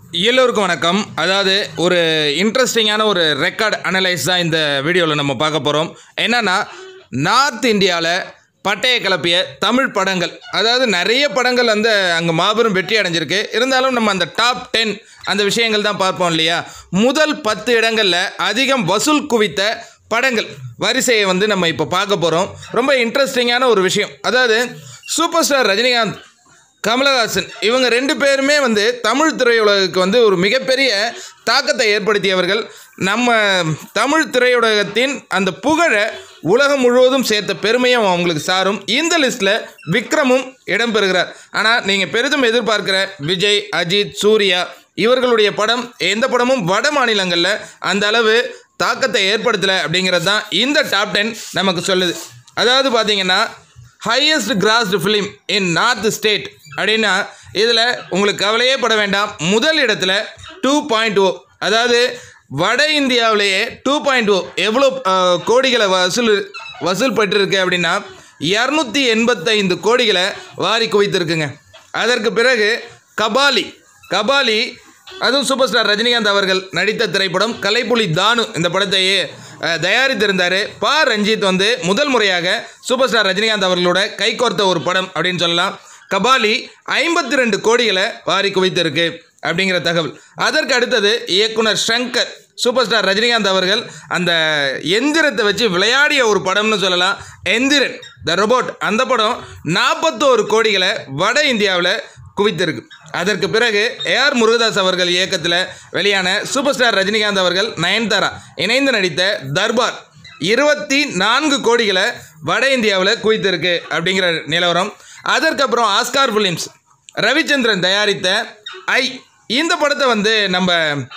எல்லோருக்கும் வணக்கம் அதாவது ஒரு இன்ட்ரெஸ்டிங்கான ஒரு ரெக்கார்ட் அனலைஸ் தான் இந்த வீடியோவில் நம்ம பார்க்க போகிறோம் என்னன்னா நார்த் இந்தியாவில் பட்டைய கிளப்பிய தமிழ் படங்கள் அதாவது நிறைய படங்கள் வந்து அங்கே மாபெரும் வெற்றி அடைஞ்சிருக்கு இருந்தாலும் நம்ம அந்த டாப் டென் அந்த விஷயங்கள் தான் பார்ப்போம் இல்லையா முதல் பத்து இடங்களில் அதிகம் வசூல் குவித்த படங்கள் வரிசையை வந்து நம்ம இப்போ பார்க்க போகிறோம் ரொம்ப இன்ட்ரெஸ்டிங்கான ஒரு விஷயம் அதாவது சூப்பர் ஸ்டார் ரஜினிகாந்த் கமலஹாசன் இவங்க ரெண்டு பேருமே வந்து தமிழ் திரையுலகுக்கு வந்து ஒரு மிகப்பெரிய தாக்கத்தை ஏற்படுத்தியவர்கள் நம்ம தமிழ் திரையுலகத்தின் அந்த புகழை உலகம் முழுவதும் சேர்த்த பெருமையும் அவங்களுக்கு சாரும் இந்த லிஸ்ட்டில் விக்ரமும் இடம்பெறுகிறார் ஆனால் நீங்கள் பெரிதும் எதிர்பார்க்கிற விஜய் அஜித் சூர்யா இவர்களுடைய படம் எந்த படமும் வட மாநிலங்களில் அந்த அளவு தாக்கத்தை ஏற்படுத்தலை அப்படிங்கிறது தான் இந்த டாப் டென் நமக்கு சொல்லுது அதாவது பார்த்தீங்கன்னா highest grossed film in north state அப்படின்னா இதில் உங்களுக்கு கவலையே பட வேண்டாம் முதல் இடத்துல டூ பாயிண்ட் ஓ அதாவது வட இந்தியாவிலேயே டூ பாயிண்ட் ஓ எவ்வளோ அஹ், கோடிகளை வசூல் வசூல் பெற்றிருக்கு அப்படின்னா இரநூத்தி எண்பத்தைந்து கோடிகளை வாரி குவித்திருக்குங்க அதற்கு பிறகு கபாலி கபாலி அதுவும் சூப்பர் ஸ்டார் ரஜினிகாந்த் அவர்கள் நடித்த திரைப்படம் கலைப்புலி தானு இந்த படத்தையே அஹ், தயாரித்திருந்தார் பா ரஞ்சித் வந்து முதல் முறையாக சூப்பர் ஸ்டார் ரஜினிகாந்த் அவர்களோட கைகோர்த்த ஒரு படம் அப்படின்னு சொல்லலாம் கபாலி ஐம்பத்தி ரெண்டு கோடிகளை வாரி குவித்திருக்கு அப்படிங்கிற தகவல் அதற்கு அடுத்தது இயக்குனர் சங்கர் சூப்பர் ஸ்டார் ரஜினிகாந்த் அவர்கள் அந்த எந்திரத்தை வச்சு விளையாடிய ஒரு படம்னு சொல்லலாம் எந்திரன் த ரோபோட் அந்த படம் நாற்பத்தோரு கோடிகளை வட இந்தியாவில் குவித்திருக்கு அதற்கு பிறகு ஏஆர் முருகதாஸ் அவர்கள் இயக்கத்தில் வெளியான சூப்பர் ஸ்டார் ரஜினிகாந்த் அவர்கள் நயன்தாரா இணைந்து நடித்த தர்பார் இருபத்தி நான்கு கோடிகளை வட இந்தியாவில் குவித்திருக்கு அப்படிங்கிற நிலவரம் அதற்கப்புறம் ஆஸ்கார் ஃபிலிம்ஸ் ரவிச்சந்திரன் தயாரித்த ஐ இந்த படத்தை வந்து நம்ம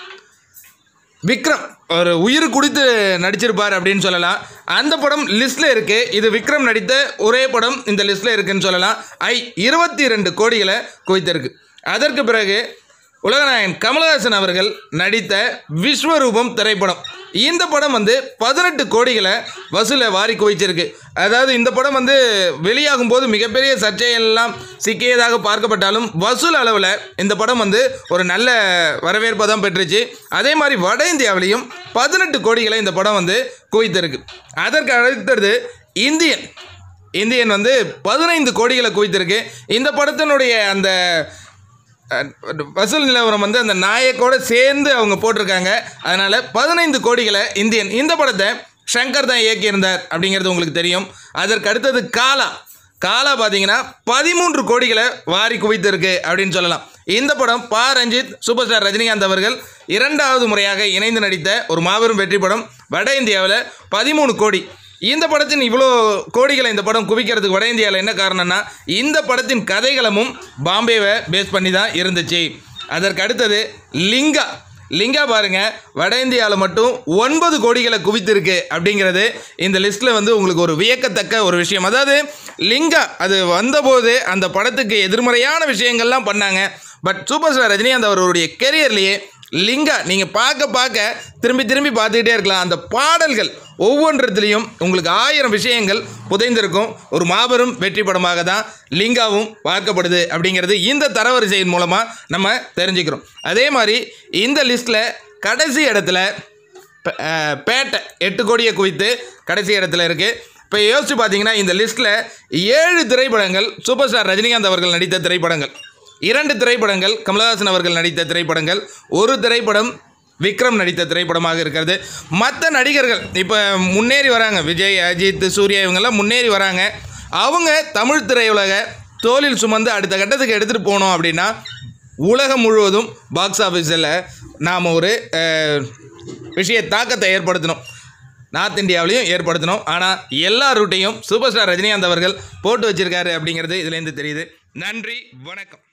விக்ரம் ஒரு உயிர் குடித்து நடிச்சிருப்பார் அப்படின்னு சொல்லலாம் அந்த படம் லிஸ்ட்டில் இருக்குது இது விக்ரம் நடித்த ஒரே படம் இந்த லிஸ்ட்டில் இருக்குன்னு சொல்லலாம் ஐ இருபத்தி ரெண்டு கோடிகளை குவித்திருக்கு அதற்கு பிறகு உலகநாயகன் கமலஹாசன் அவர்கள் நடித்த விஸ்வரூபம் திரைப்படம் இந்த படம் வந்து பதினெட்டு கோடிகளை வசூலை வாரி குவிச்சிருக்கு அதாவது இந்த படம் வந்து வெளியாகும் போது மிகப்பெரிய சர்ச்சையெல்லாம் சிக்கியதாக பார்க்கப்பட்டாலும் வசூல் அளவில் இந்த படம் வந்து ஒரு நல்ல வரவேற்பை தான் பெற்றுச்சு அதே மாதிரி வட இந்தியாவிலையும் பதினெட்டு கோடிகளை இந்த படம் வந்து குவித்திருக்கு அதற்கு அடுத்தது இந்தியன் இந்தியன் வந்து பதினைந்து கோடிகளை குவித்திருக்கு இந்த படத்தினுடைய அந்த அஹ், வசூல் நிலவரம் வந்து அந்த நாயக்கோட சேர்ந்து அவங்க போட்டிருக்காங்க அதனால் பதினைந்து கோடிகளை இந்தியன் இந்த படத்தை ஷங்கர் தான் இயக்கியிருந்தார் அப்படிங்கிறது உங்களுக்கு தெரியும் அதற்கு அடுத்தது காலா காலா பார்த்தீங்கன்னா பதிமூன்று கோடிகளை வாரி குவித்திருக்கு அப்படின்னு சொல்லலாம் இந்த படம் பா ரஞ்சித் சூப்பர் ஸ்டார் ரஜினிகாந்த் அவர்கள் இரண்டாவது முறையாக இணைந்து நடித்த ஒரு மாபெரும் வெற்றி படம் வட இந்தியாவில் பதிமூணு கோடி இந்த படத்தின் இவ்வளோ கோடிகளை இந்த படம் குவிக்கிறதுக்கு வட இந்தியாவில் என்ன காரணம்னா இந்த படத்தின் கதைகளமும் பாம்பேவை பேஸ் பண்ணி தான் இருந்துச்சு அதற்கு அடுத்தது லிங்கா லிங்கா பாருங்க வட இந்தியாவில் மட்டும் ஒன்பது கோடிகளை குவித்திருக்கு அப்படிங்கிறது இந்த லிஸ்ட்டில் வந்து உங்களுக்கு ஒரு வியக்கத்தக்க ஒரு விஷயம் அதாவது லிங்கா அது வந்தபோது அந்த படத்துக்கு எதிர்மறையான விஷயங்கள்லாம் பண்ணாங்க பட் சூப்பர் ஸ்டார் ரஜினிகாந்த் அவர்களுடைய கெரியர்லேயே லிங்கா நீங்கள் பார்க்க பார்க்க திரும்பி திரும்பி பார்த்துக்கிட்டே இருக்கலாம் அந்த பாடல்கள் ஒவ்வொன்றத்துலேயும் உங்களுக்கு ஆயிரம் விஷயங்கள் புதைந்திருக்கும் ஒரு மாபெரும் வெற்றி படமாக தான் லிங்காவும் பார்க்கப்படுது அப்படிங்கிறது இந்த தரவரிசையின் மூலமாக நம்ம தெரிஞ்சுக்கிறோம் அதே மாதிரி இந்த லிஸ்ட்டில் கடைசி இடத்துல ப- அஹ், பேட்டை எட்டு கோடியை குவித்து கடைசி இடத்துல இருக்குது இப்போ யோசிச்சு பார்த்தீங்கன்னா இந்த லிஸ்ட்டில் ஏழு திரைப்படங்கள் சூப்பர் ஸ்டார் ரஜினிகாந்த் அவர்கள் நடித்த திரைப்படங்கள் இரண்டு திரைப்படங்கள் கமலஹாசன் அவர்கள் நடித்த திரைப்படங்கள் ஒரு திரைப்படம் விக்ரம் நடித்த திரைப்படமாக இருக்கிறது மற்ற நடிகர்கள் இப்போ முன்னேறி வராங்க விஜய் அஜித் சூர்யா இவங்கெல்லாம் முன்னேறி வராங்க அவங்க தமிழ் திரையுலக தோளில் சுமந்து அடுத்த கட்டத்துக்கு எடுத்துகிட்டு போனோம் அப்படின்னா உலகம் முழுவதும் பாக்ஸ் ஆஃபீஸில் நாம் ஒரு அஹ், விஷய தாக்கத்தை ஏற்படுத்தணும் நார்த் இந்தியாவிலையும் ஏற்படுத்தணும் ஆனால் எல்லா ரூட்டையும் சூப்பர் ஸ்டார் ரஜினிகாந்த் அவர்கள் போட்டு வச்சிருக்காரு அப்படிங்கிறது இதுலேருந்து தெரியுது நன்றி வணக்கம்